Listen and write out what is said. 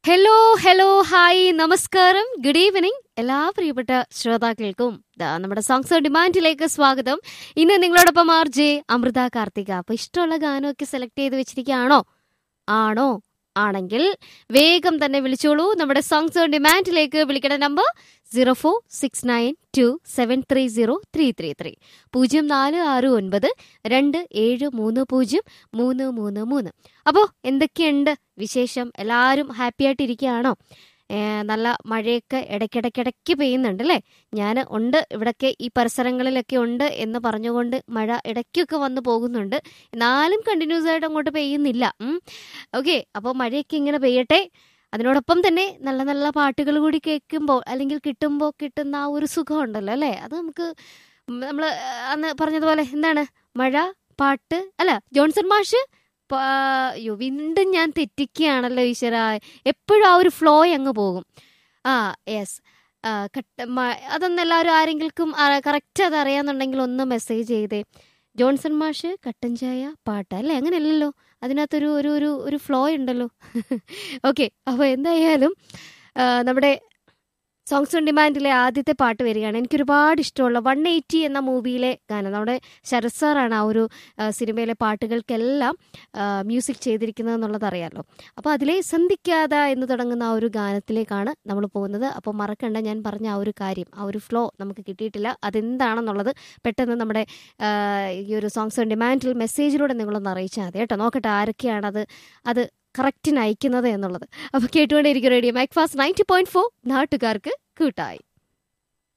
hello hello hi നമസ്കാരം good evening എല്ലാ പ്രിയപ്പെട്ട ശ്രോതാക്കൾക്കും ദാ നമ്മുടെ സോങ്സ് ഓൺ ഡിമാൻഡിലേക്ക് സ്വാഗതം ഇന്ന് നിങ്ങളോടൊപ്പം ആർ ജെ അമൃത കാർത്തിക അപ്പൊ ഇഷ്ടമുള്ള ഗാനമൊക്കെ സെലക്ട് ചെയ്ത് വെച്ചിരിക്കുകയാണോ ആണോ ആണെങ്കിൽ വേഗം തന്നെ വിളിച്ചോളൂ നമ്മുടെ സോങ്സ് ഓൺ ഡിമാൻഡിലേക്ക് വിളിക്കേണ്ട number zero four six nine two seven three zero three three three പൂജ്യം നാല് ആറ് ഒൻപത് രണ്ട് ഏഴ് മൂന്ന് പൂജ്യം മൂന്ന് മൂന്ന് മൂന്ന് അപ്പോൾ എന്തൊക്കെയുണ്ട് വിശേഷം എല്ലാവരും ഹാപ്പി ആയിട്ടിരിക്കുകയാണോ ഏഹ് നല്ല മഴയൊക്കെ ഇടയ്ക്കിടയ്ക്കിടയ്ക്ക് പെയ്യുന്നുണ്ട് അല്ലേ ഞാൻ ഉണ്ട് ഇവിടൊക്കെ ഈ പരിസരങ്ങളിലൊക്കെ ഉണ്ട് എന്ന് പറഞ്ഞുകൊണ്ട് മഴ ഇടയ്ക്കൊക്കെ വന്ന് പോകുന്നുണ്ട് എന്നാലും കണ്ടിന്യൂസ് ആയിട്ട് അങ്ങോട്ട് പെയ്യുന്നില്ല ഓക്കെ അപ്പോൾ മഴയൊക്കെ ഇങ്ങനെ പെയ്യട്ടെ അതിനോടൊപ്പം തന്നെ നല്ല നല്ല പാട്ടുകൾ കൂടി കേൾക്കുമ്പോൾ അല്ലെങ്കിൽ കിട്ടുമ്പോൾ കിട്ടുന്ന ആ ഒരു സുഖം ഉണ്ടല്ലോ അല്ലേ അത് നമുക്ക് നമ്മൾ അന്ന് പറഞ്ഞതുപോലെ എന്താണ് മഴ പാട്ട് അല്ല ജോൺസൺ മാഷ് പാ- അയ്യോ വീണ്ടും ഞാൻ തെറ്റിക്കുകയാണല്ലോ ഈശ്വര എപ്പോഴും ആ ഒരു ഫ്ലോ അങ്ങ് പോകും ആ യെസ് കട്ട മ- അതൊന്നും എല്ലാവരും ആരെങ്കിലും കറക്റ്റ് അത് അറിയാന്നുണ്ടെങ്കിൽ ഒന്ന് മെസ്സേജ് ചെയ്തേ ജോൺസൺ മാഷ് കട്ടൻ ചായ പാട്ട് അല്ലേ അങ്ങനെയല്ലല്ലോ അതിനകത്തൊരു ഒരു ഒരു ഒരു ഫ്ലോ ഉണ്ടല്ലോ ഓക്കെ അപ്പോൾ എന്തായാലും ആ, നമ്മുടെ സോങ്സ് ഓൺ ഡിമാൻഡിലെ ആദ്യത്തെ പാട്ട് വരികയാണ് എനിക്ക് ഒരുപാട് ഇഷ്ടമുള്ള വൺ എയ്റ്റി എന്ന മൂവിയിലെ ഗാനം നമ്മുടെ ശരത് സാറാണ് ആ ഒരു ആ, സിനിമയിലെ പാട്ടുകൾക്കെല്ലാം മ്യൂസിക് ചെയ്തിരിക്കുന്നത് എന്നുള്ളത് അറിയാമല്ലോ അപ്പോൾ അതിലെ സന്ധിക്കാത എന്ന് തുടങ്ങുന്ന ആ ഒരു ഗാനത്തിലേക്കാണ് നമ്മൾ പോകുന്നത് അപ്പോൾ മറക്കണ്ട ഞാൻ പറഞ്ഞ ആ ഒരു കാര്യം ആ ഒരു ഫ്ലോ നമുക്ക് കിട്ടിയിട്ടില്ല അതെന്താണെന്നുള്ളത് പെട്ടെന്ന് നമ്മുടെ ആ, ഈ ഒരു സോങ്സ് ഓൺ ഡിമാൻഡിൽ മെസ്സേജിലൂടെ നിങ്ങളൊന്ന് അറിയിച്ചാൽ മതി കേട്ടോ നോക്കട്ടെ ആരൊക്കെയാണത് അത് കറക്റ്റിന് അയക്കുന്നത് എന്നുള്ളത് അപ്പോൾ കേട്ടുകൊണ്ടേയിരിക്കും radio mike fast ninety point four നാട്ടുകാർക്ക് കൂട്ടായി